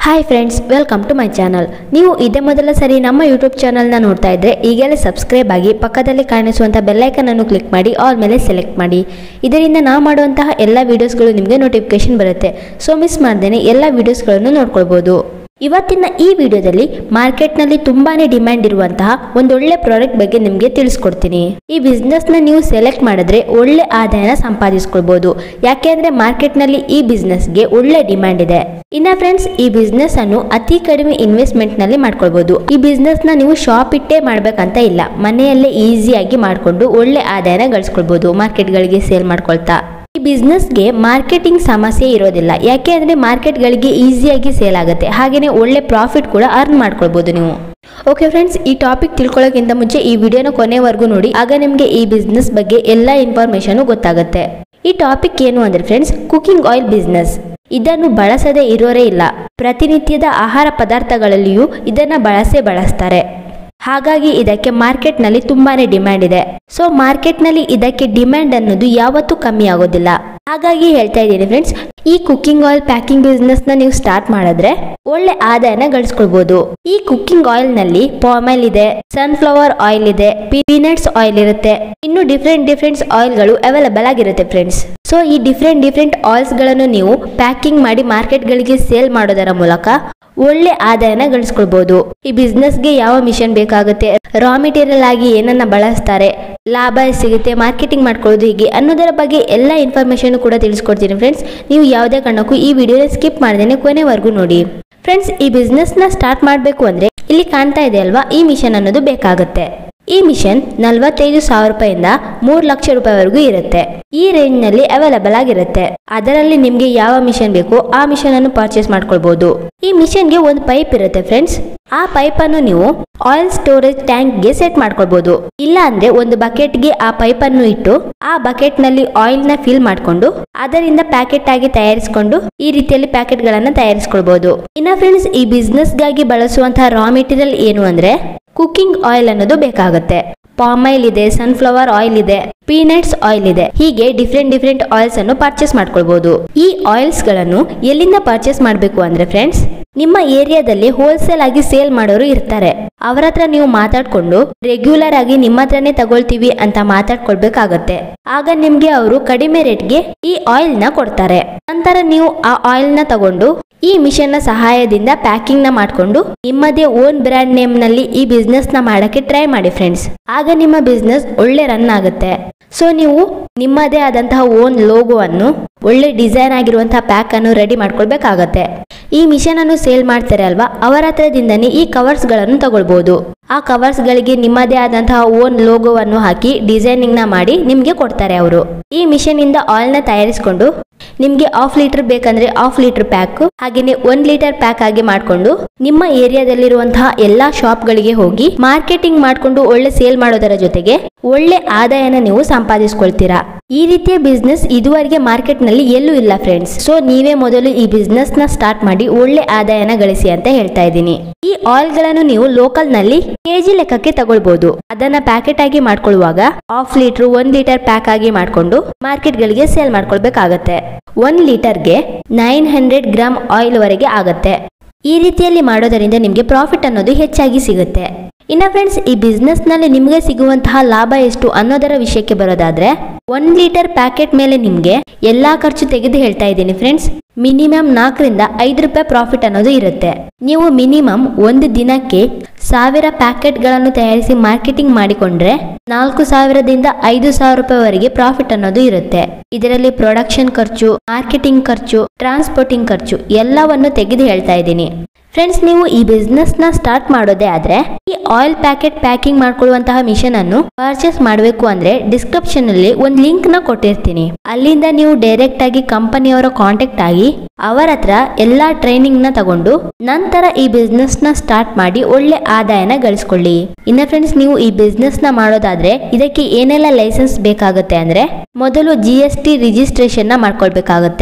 hi friends welcome to my channel ನೀವು ಇದೇ ಮೊದಲ ಸರಿ ನಮ್ಮ ಯೂಟ್ಯೂಬ್ ಚಾನಲ್ನ ನೋಡ್ತಾ ಇದ್ರೆ ಈಗಲೇ ಸಬ್ಸ್ಕ್ರೈಬ್ ಆಗಿ ಪಕ್ಕದಲ್ಲಿ ಕಾಣಿಸುವಂಥ ಬೆಲ್ಲೈಕನ್ ಅನ್ನು ಕ್ಲಿಕ್ ಮಾಡಿ ಆಲ್ ಮೇಲೆ ಸೆಲೆಕ್ಟ್ ಮಾಡಿ ಇದರಿಂದ ನಾವು ಮಾಡುವಂತಹ ಎಲ್ಲ ವೀಡಿಯೋಸ್ಗಳು ನಿಮಗೆ ನೋಟಿಫಿಕೇಶನ್ ಬರುತ್ತೆ ಸೊ ಮಿಸ್ ಮಾಡ್ದೇನೆ ಎಲ್ಲ ವೀಡಿಯೋಸ್ಗಳನ್ನು ನೋಡ್ಕೊಳ್ಬೋದು ಇವತ್ತಿನ ಈ ವಿಡಿಯೋದಲ್ಲಿ ಮಾರ್ಕೆಟ್ನಲ್ಲಿ ತುಂಬಾನೇ ಡಿಮ್ಯಾಂಡ್ ಇರುವಂತಹ ಒಂದೊಳ್ಳೆ ಪ್ರಾಡಕ್ಟ್ ಬಗ್ಗೆ ನಿಮಗೆ ತಿಳಿಸ್ಕೊಡ್ತೀನಿ ಈ ಬಿಸ್ನೆಸ್ನ ನೀವು ಸೆಲೆಕ್ಟ್ ಮಾಡಿದ್ರೆ ಒಳ್ಳೆ ಆದಾಯನ ಸಂಪಾದಿಸ್ಕೊಳ್ಬಹುದು ಯಾಕೆ ಅಂದ್ರೆ ಮಾರ್ಕೆಟ್ನಲ್ಲಿ ಈ ಬಿಸ್ನೆಸ್ಗೆ ಒಳ್ಳೆ ಡಿಮ್ಯಾಂಡ್ ಇದೆ ಇನ್ನ ಫ್ರೆಂಡ್ಸ್ ಈ ಬಿಸ್ನೆಸ್ ಅನ್ನು ಅತಿ ಕಡಿಮೆ ಇನ್ವೆಸ್ಟ್ಮೆಂಟ್ ನಲ್ಲಿ ಮಾಡ್ಕೊಳ್ಬಹುದು ಈ ಬಿಸ್ನೆಸ್ ನ ನೀವು ಶಾಪ್ ಇಟ್ಟೇ ಮಾಡ್ಬೇಕಂತ ಇಲ್ಲ ಮನೆಯಲ್ಲೇ ಈಸಿಯಾಗಿ ಮಾಡ್ಕೊಂಡು ಒಳ್ಳೆ ಆದಾಯನ ಗಳಿಸ್ಕೊಳ್ಬಹುದು ಮಾರ್ಕೆಟ್ಗಳಿಗೆ ಸೇಲ್ ಮಾಡ್ಕೊಳ್ತಾ ಈ ಬಿಸ್ನೆಸ್ಗೆ ಮಾರ್ಕೆಟಿಂಗ್ ಸಮಸ್ಯೆ ಇರೋದಿಲ್ಲ ಯಾಕೆ ಅಂದ್ರೆ ಮಾರ್ಕೆಟ್ಗಳಿಗೆ ಈಸಿಯಾಗಿ ಸೇಲ್ ಆಗುತ್ತೆ ಹಾಗೇನೆ ಒಳ್ಳೆ ಪ್ರಾಫಿಟ್ ಕೂಡ ಅರ್ನ್ ಮಾಡ್ಕೊಳ್ಬಹುದು ನೀವು ಓಕೆ ಫ್ರೆಂಡ್ಸ್ ಈ ಟಾಪಿಕ್ ತಿಳ್ಕೊಳ್ಳೋಕ್ಕಿಂತ ಮುಂಚೆ ಈ ವಿಡಿಯೋನ ಕೊನೆವರೆಗೂ ನೋಡಿ ಆಗ ನಿಮಗೆ ಈ ಬಿಸ್ನೆಸ್ ಬಗ್ಗೆ ಎಲ್ಲ ಇನ್ಫಾರ್ಮೇಶನ್ ಗೊತ್ತಾಗುತ್ತೆ ಈ ಟಾಪಿಕ್ ಏನು ಅಂದ್ರೆ ಫ್ರೆಂಡ್ಸ್ ಕುಕಿಂಗ್ ಆಯಿಲ್ ಬಿಸ್ನೆಸ್ ಇದನ್ನು ಬಳಸದೇ ಇರೋರೇ ಇಲ್ಲ ಪ್ರತಿನಿತ್ಯದ ಆಹಾರ ಪದಾರ್ಥಗಳಲ್ಲಿಯೂ ಇದನ್ನ ಬಳಸೇ ಬಳಸ್ತಾರೆ ಹಾಗಾಗಿ ಇದಕ್ಕೆ ಮಾರ್ಕೆಟ್ನಲ್ಲಿ ತುಂಬಾನೇ ಡಿಮ್ಯಾಂಡ್ ಇದೆ ಸೊ ಮಾರ್ಕೆಟ್ನಲ್ಲಿ ಇದಕ್ಕೆ ಡಿಮ್ಯಾಂಡ್ ಅನ್ನೋದು ಯಾವತ್ತೂ ಕಮ್ಮಿ ಆಗೋದಿಲ್ಲ ಹಾಗಾಗಿ ಹೇಳ್ತಾ ಇದ್ದೀನಿ ಫ್ರೆಂಡ್ಸ್ ಈ ಕುಕಿಂಗ್ ಆಯಿಲ್ ಪ್ಯಾಕಿಂಗ್ ಬಿಸ್ನೆಸ್ ನ ನೀವು ಸ್ಟಾರ್ಟ್ ಮಾಡಿದ್ರೆ ಒಳ್ಳೆ ಆದಾಯನ ಗಳಿಸ್ಕೊಳ್ಬಹುದು ಈ ಕುಕಿಂಗ್ ಆಯಿಲ್ ನಲ್ಲಿ ಪಾಮ್ ಆಯಿಲ್ ಇದೆ ಸನ್ಫ್ಲವರ್ ಆಯಿಲ್ ಇದೆ ಪೀನಟ್ಸ್ ಆಯಿಲ್ ಇರುತ್ತೆ ಇನ್ನು ಡಿಫ್ರೆಂಟ್ ಡಿಫ್ರೆಂಟ್ ಆಯಿಲ್ ಗಳು ಅವೈಲಬಲ್ ಆಗಿರುತ್ತೆ ಫ್ರೆಂಡ್ಸ್ ಸೊ ಈ ಡಿಫ್ರೆಂಟ್ ಡಿಫ್ರೆಂಟ್ ಆಯಿಲ್ಸ್ ಗಳನ್ನು ನೀವು ಪ್ಯಾಕಿಂಗ್ ಮಾಡಿ ಮಾರ್ಕೆಟ್ ಗಳಿಗೆ ಸೇಲ್ ಮಾಡೋದರ ಮೂಲಕ ಒಳ್ಳೆ ಆದಾಯನ ಗಳಿಸ್ಕೊಳ್ಬಹುದು ಈ ಬಿಸ್ನೆಸ್ಗೆ ಯಾವ ಮಿಷನ್ ಬೇಕಾಗುತ್ತೆ ರಾ ಮೆಟೀರಿಯಲ್ ಆಗಿ ಏನನ್ನ ಬಳಸ್ತಾರೆ ಲಾಭ ಸಿಗುತ್ತೆ ಮಾರ್ಕೆಟಿಂಗ್ ಮಾಡ್ಕೊಳ್ಳೋದು ಹೀಗೆ ಅನ್ನೋದರ ಬಗ್ಗೆ ಎಲ್ಲ ಇನ್ಫಾರ್ಮೇಶನ್ ಕೂಡ ತಿಳಿಸ್ಕೊಡ್ತೀನಿ ಫ್ರೆಂಡ್ಸ್ ನೀವು ಯಾವುದೇ ಕಾರಣಕ್ಕೂ ಈ ವಿಡಿಯೋನ ಸ್ಕಿಪ್ ಮಾಡ್ದೇನೆ ಕೊನೆವರೆಗೂ ನೋಡಿ ಫ್ರೆಂಡ್ಸ್ ಈ ಬಿಸ್ನೆಸ್ ನ ಸ್ಟಾರ್ಟ್ ಮಾಡಬೇಕು ಅಂದ್ರೆ ಇಲ್ಲಿ ಕಾಣ್ತಾ ಇದೆ ಅಲ್ವಾ ಈ ಮಿಷನ್ ಅನ್ನೋದು ಬೇಕಾಗುತ್ತೆ ಈ ಮಿಷನ್ ನಲವತ್ತೈದು ಸಾವಿರ ರೂಪಾಯಿಂದ ಮೂರು ಲಕ್ಷ ರೂಪಾಯಿವರೆಗೂ ಇರುತ್ತೆ ಈ ರೇಂಜ್ ನಲ್ಲಿ ಅವೈಲಬಲ್ ಆಗಿರುತ್ತೆ ಅದರಲ್ಲಿ ನಿಮ್ಗೆ ಯಾವ ಮಿಷನ್ ಬೇಕೋ ಆ ಮಿಷನ್ ಅನ್ನು ಪರ್ಚೇಸ್ ಮಾಡ್ಕೊಳ್ಬಹುದು ಈ ಮಿಷನ್ಗೆ ಒಂದು ಪೈಪ್ ಇರುತ್ತೆ ಫ್ರೆಂಡ್ಸ್ ಆ ಪೈಪ್ ಅನ್ನು ನೀವು ಆಯಿಲ್ ಸ್ಟೋರೇಜ್ ಟ್ಯಾಂಕ್ ಗೆ ಸೆಟ್ ಮಾಡ್ಕೊಳ್ಬಹುದು ಇಲ್ಲ ಅಂದ್ರೆ ಒಂದು ಬಕೆಟ್ ಗೆ ಆ ಪೈಪ್ ಅನ್ನು ಇಟ್ಟು ಆ ಬಕೆಟ್ ನಲ್ಲಿ ಆಯಿಲ್ ನ ಫಿಲ್ ಮಾಡ್ಕೊಂಡು ಅದರಿಂದ ಪ್ಯಾಕೆಟ್ ಆಗಿ ತಯಾರಿಸಿಕೊಂಡು ಈ ರೀತಿಯಲ್ಲಿ ಪ್ಯಾಕೆಟ್ ಗಳನ್ನ ತಯಾರಿಸ್ಕೊಳ್ಬಹುದು ಇನ್ನ ಫ್ರೆಂಡ್ಸ್ ಈ ಬಿಸ್ನೆಸ್ ಗಾಗಿ ಬಳಸುವಂತಹ ರಾ ಮೆಟೀರಿಯಲ್ ಏನು ಅಂದ್ರೆ ಕುಕಿಂಗ್ ಆಯಿಲ್ ಅನ್ನೋದು ಬೇಕಾಗುತ್ತೆ ಪಾಮ್ ಆಯಿಲ್ ಇದೆ ಸನ್ಫ್ಲವರ್ ಆಯಿಲ್ ಇದೆ ಪೀನಟ್ಸ್ ಆಯಿಲ್ ಇದೆ ಹೀಗೆ ಡಿಫ್ರೆಂಟ್ ಡಿಫ್ರೆಂಟ್ ಆಯಿಲ್ಸ್ ಅನ್ನು ಪರ್ಚೇಸ್ ಮಾಡ್ಕೊಳ್ಬಹುದು ಈ ಆಯಿಲ್ಸ್ ಗಳನ್ನು ಎಲ್ಲಿಂದ ಪರ್ಚೇಸ್ ಮಾಡಬೇಕು ಅಂದ್ರೆ ಫ್ರೆಂಡ್ಸ್ ನಿಮ್ಮ ಏರಿಯಾದಲ್ಲಿ ಹೋಲ್ಸೇಲ್ ಆಗಿ ಸೇಲ್ ಮಾಡೋರು ಇರ್ತಾರೆ ಅವರ ಹತ್ರ ನೀವು ಮಾತಾಡ್ಕೊಂಡು ರೆಗ್ಯುಲರ್ ಆಗಿ ನಿಮ್ಮ ಹತ್ರನೇ ತಗೊಳ್ತೀವಿ ಅಂತ ಮಾತಾಡ್ಕೊಳ್ಬೇಕಾಗತ್ತೆ ಆಗ ನಿಮ್ಗೆ ಅವರು ಕಡಿಮೆ ರೇಟ್ಗೆ ಈ ಆಯಿಲ್ ನ ಕೊಡ್ತಾರೆ ನಂತರ ನೀವು ಆ ಆಯಿಲ್ ನ ತಗೊಂಡು ಈ ಮಿಷನ್ ನ ಸಹಾಯದಿಂದ ಪ್ಯಾಕಿಂಗ್ ನ ಮಾಡ್ಕೊಂಡು ನಿಮ್ಮದೇ ಓನ್ ಬ್ರ್ಯಾಂಡ್ ನೇಮ್ ನಲ್ಲಿ ಈ ಬಿಸ್ನೆಸ್ ನ ಮಾಡಕ್ಕೆ ಟ್ರೈ ಮಾಡಿ ಫ್ರೆಂಡ್ಸ್ ಆಗ ನಿಮ್ಮ ಬಿಸ್ನೆಸ್ ಒಳ್ಳೆ ರನ್ ಆಗುತ್ತೆ ಸೊ ನೀವು ನಿಮ್ಮದೇ ಆದಂತಹ ಓನ್ ಲೋಗೋ ಅನ್ನು ಒಳ್ಳೆ ಡಿಸೈನ್ ಆಗಿರುವಂತಹ ಪ್ಯಾಕ್ ಅನ್ನು ರೆಡಿ ಮಾಡ್ಕೊಳ್ಬೇಕಾಗತ್ತೆ ಈ ಮಿಷನ್ ಅನ್ನು ಸೇಲ್ ಮಾಡ್ತಾರೆ ಅಲ್ವಾ ಅವರ ಹತ್ರದಿಂದನೇ ಈ ಕವರ್ಸ್ ಗಳನ್ನು ತಗೊಳ್ಬಹುದು ಆ ಕವರ್ಸ್ ಗಳಿಗೆ ನಿಮ್ಮದೇ ಆದಂತಹ ಓನ್ ಲೋಗೋವನ್ನು ಹಾಕಿ ಡಿಸೈನಿಂಗ್ ನ ಮಾಡಿ ನಿಮ್ಗೆ ಕೊಡ್ತಾರೆ ಅವರು ಈ ಮಿಷನ್ ಇಂದ ಆಯಿಲ್ ನ ತಯಾರಿಸಿಕೊಂಡು ನಿಮ್ಗೆ ಹಾಫ್ ಲೀಟರ್ ಬೇಕಂದ್ರೆ ಹಾಫ್ ಲೀಟರ್ ಪ್ಯಾಕ್ ಹಾಗೇನೆ ಒಂದ್ ಲೀಟರ್ ಪ್ಯಾಕ್ ಆಗಿ ಮಾಡ್ಕೊಂಡು ನಿಮ್ಮ ಏರಿಯಾದಲ್ಲಿರುವಂತಹ ಎಲ್ಲಾ ಶಾಪ್ ಗಳಿಗೆ ಹೋಗಿ ಮಾರ್ಕೆಟಿಂಗ್ ಮಾಡ್ಕೊಂಡು ಒಳ್ಳೆ ಸೇಲ್ ಮಾಡೋದರ ಜೊತೆಗೆ ಒಳ್ಳೆ ಆದಾಯನ ನೀವು ಸಂಪಾದಿಸ್ಕೊಳ್ತೀರಾ ಈ ರೀತಿಯ ಬಿಸ್ನೆಸ್ ಇದುವರೆಗೆ ಮಾರ್ಕೆಟ್ ನಲ್ಲಿ ಎಲ್ಲೂ ಇಲ್ಲ ಫ್ರೆಂಡ್ಸ್ ಸೊ ನೀವೇ ಮೊದಲು ಈ ಬಿಸ್ನೆಸ್ ನ ಸ್ಟಾರ್ಟ್ ಮಾಡಿ ಒಳ್ಳೆ ಆದಾಯನ ಗಳಿಸಿ ಅಂತ ಹೇಳ್ತಾ ಇದ್ದೀನಿ ಈ ಆಯಿಲ್ ಗಳನ್ನು ನೀವು ಲೋಕಲ್ ನಲ್ಲಿ ಕೆಜಿ ಲೆಕ್ಕಕ್ಕೆ ತಗೊಳ್ಬಹುದು ಅದನ್ನ ಪ್ಯಾಕೆಟ್ ಆಗಿ ಮಾಡ್ಕೊಳ್ಳುವಾಗ ಹಾಫ್ ಲೀಟರ್ ಒಂದ್ ಲೀಟರ್ ಪ್ಯಾಕ್ ಆಗಿ ಮಾಡ್ಕೊಂಡು ಮಾರ್ಕೆಟ್ ಗಳಿಗೆ ಸೇಲ್ ಮಾಡ್ಕೊಳ್ಬೇಕಾಗತ್ತೆ ಒಂದ್ ಲೀಟರ್ಗೆ ನೈನ್ ಹಂಡ್ರೆಡ್ ಗ್ರಾಮ್ ಆಯಿಲ್ ವರೆಗೆ ಆಗತ್ತೆ ಈ ರೀತಿಯಲ್ಲಿ ಮಾಡೋದರಿಂದ ನಿಮಗೆ ಪ್ರಾಫಿಟ್ ಅನ್ನೋದು ಹೆಚ್ಚಾಗಿ ಸಿಗುತ್ತೆ ಇನ್ನ ಫ್ರೆಂಡ್ಸ್ ಈ ಬಿಸ್ನೆಸ್ ನಲ್ಲಿ ನಿಮಗೆ ಸಿಗುವಂತಹ ಲಾಭ ಎಷ್ಟು ಅನ್ನೋದರ ವಿಷಯಕ್ಕೆ ಬರೋದಾದ್ರೆ ಒಂದ್ ಲೀಟರ್ ಪ್ಯಾಕೆಟ್ ಮೇಲೆ ನಿಮ್ಗೆ ಎಲ್ಲಾ ಖರ್ಚು ತೆಗೆದು ಹೇಳ್ತಾ ಇದ್ದೀನಿ ಫ್ರೆಂಡ್ಸ್ ಮಿನಿಮಮ್ ನಾಲ್ಕರಿಂದ ಐದು ರೂಪಾಯಿ ಪ್ರಾಫಿಟ್ ಅನ್ನೋದು ಇರುತ್ತೆ ನೀವು ಮಿನಿಮಮ್ ಒಂದು ದಿನಕ್ಕೆ ಸಾವಿರ ಪ್ಯಾಕೆಟ್ಗಳನ್ನು ತಯಾರಿಸಿ ಮಾರ್ಕೆಟಿಂಗ್ ಮಾಡಿಕೊಂಡ್ರೆ ನಾಲ್ಕು ಸಾವಿರದಿಂದ ಐದು ಸಾವಿರ ರೂಪಾಯಿವರೆಗೆ ಪ್ರಾಫಿಟ್ ಅನ್ನೋದು ಇರುತ್ತೆ ಇದರಲ್ಲಿ ಪ್ರೊಡಕ್ಷನ್ ಖರ್ಚು ಮಾರ್ಕೆಟಿಂಗ್ ಖರ್ಚು ಟ್ರಾನ್ಸ್ಪೋರ್ಟಿಂಗ್ ಖರ್ಚು ಎಲ್ಲವನ್ನು ತೆಗೆದು ಹೇಳ್ತಾ ಇದ್ದೀನಿ ಫ್ರೆಂಡ್ಸ್ ನೀವು ಈ ಬಿಸ್ನೆಸ್ ನ ಸ್ಟಾರ್ಟ್ ಮಾಡೋದೇ ಆದ್ರೆ ಈ ಆಯಿಲ್ ಪ್ಯಾಕೆಟ್ ಪ್ಯಾಕಿಂಗ್ ಮಾಡ್ಕೊಳ್ಳುವಂತಹ ಮಿಷನ್ ಅನ್ನು ಪರ್ಚೇಸ್ ಮಾಡಬೇಕು ಅಂದ್ರೆ ಡಿಸ್ಕ್ರಿಪ್ಷನ್ ಅಲ್ಲಿ ಒಂದು ಲಿಂಕ್ ನ ಕೊಟ್ಟಿರ್ತೀನಿ ಅಲ್ಲಿಂದ ನೀವು ಡೈರೆಕ್ಟ್ ಆಗಿ ಕಂಪನಿಯವರ ಕಾಂಟ್ಯಾಕ್ಟ್ ಆಗಿ ಅವರ ಹತ್ರ ಎಲ್ಲಾ ಟ್ರೈನಿಂಗ್ ನ ತಗೊಂಡು ನಂತರ ಈ ಬಿಸ್ನೆಸ್ ನ ಸ್ಟಾರ್ಟ್ ಮಾಡಿ ಒಳ್ಳೆ ಆದಾಯನ ಗಳಿಸ್ಕೊಳ್ಳಿ ಇನ್ನ ಫ್ರೆಂಡ್ಸ್ ನೀವು ಈ ಬಿಸ್ನೆಸ್ ನ ಮಾಡೋದಾದ್ರೆ ಇದಕ್ಕೆ ಏನೆಲ್ಲ ಲೈಸೆನ್ಸ್ ಬೇಕಾಗುತ್ತೆ ಅಂದ್ರೆ ಮೊದಲು ಜಿ ಎಸ್ ಟಿ ರಿಜಿಸ್ಟ್ರೇಷನ್ ನ ಮಾಡ್ಕೊಳ್ಬೇಕಾಗತ್ತೆ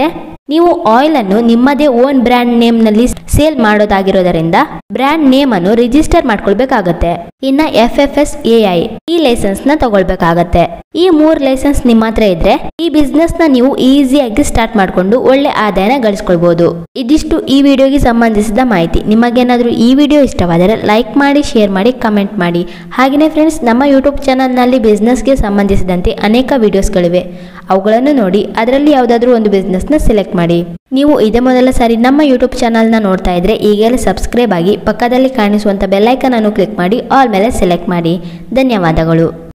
ನೀವು ಆಯಿಲ್ ಅನ್ನು ನಿಮ್ಮದೇ ಓನ್ ಬ್ರ್ಯಾಂಡ್ ನೇಮ್ ನಲ್ಲಿ ಸೇಲ್ ಮಾಡೋದಾಗಿರೋದರಿಂದ ಬ್ರ್ಯಾಂಡ್ ನೇಮ್ ಅನ್ನು ರಿಜಿಸ್ಟರ್ ಮಾಡ್ಕೊಳ್ಬೇಕಾಗತ್ತೆ ಇನ್ನ F F S A I ಈ ಲೈಸೆನ್ಸ್ ನ ತಗೊಳ್ಬೇಕಾಗತ್ತೆ ಈ ಮೂರ್ ಲೈಸೆನ್ಸ್ ನಿಮ್ಮ ಹತ್ರ ಇದ್ರೆ ಈ ಬಿಸ್ನೆಸ್ ನ ನೀವು ಈಸಿಯಾಗಿ ಸ್ಟಾರ್ಟ್ ಮಾಡ್ಕೊಂಡು ಒಳ್ಳೆ ಆದಾಯನ ಗಳಿಸ್ಕೊಳ್ಬಹುದು ಇದಿಷ್ಟು ಈ ವಿಡಿಯೋಗೆ ಸಂಬಂಧಿಸಿದ ಮಾಹಿತಿ ನಿಮಗೇನಾದ್ರೂ ಈ ವಿಡಿಯೋ ಇಷ್ಟವಾದರೆ ಲೈಕ್ ಮಾಡಿ ಶೇರ್ ಮಾಡಿ ಕಮೆಂಟ್ ಮಾಡಿ ಹಾಗೆಯೇ ಫ್ರೆಂಡ್ಸ್ ನಮ್ಮ ಯೂಟ್ಯೂಬ್ ಚಾನಲ್ನಲ್ಲಿ ಬಿಸ್ನೆಸ್ಗೆ ಸಂಬಂಧಿಸಿದಂತೆ ಅನೇಕ ವಿಡಿಯೋಸ್ಗಳಿವೆ ಅವುಗಳನ್ನು ನೋಡಿ ಅದರಲ್ಲಿ ಯಾವುದಾದ್ರೂ ಒಂದು ಬಿಸ್ನೆಸ್ನ ಸೆಲೆಕ್ಟ್ ಮಾಡಿ ನೀವು ಇದೇ ಮೊದಲ ಸಾರಿ ನಮ್ಮ ಯೂಟ್ಯೂಬ್ ಚಾನಲ್ನ ನೋಡ್ತಾ ಇದ್ರೆ ಈಗಲೇ ಸಬ್ಸ್ಕ್ರೈಬ್ ಆಗಿ ಪಕ್ಕದಲ್ಲಿ ಕಾಣಿಸುವಂಥ ಬೆಲ್ಲೈಕನ್ ಅನ್ನು ಕ್ಲಿಕ್ ಮಾಡಿ ಆಲ್ ಮೇಲೆ ಸೆಲೆಕ್ಟ್ ಮಾಡಿ ಧನ್ಯವಾದಗಳು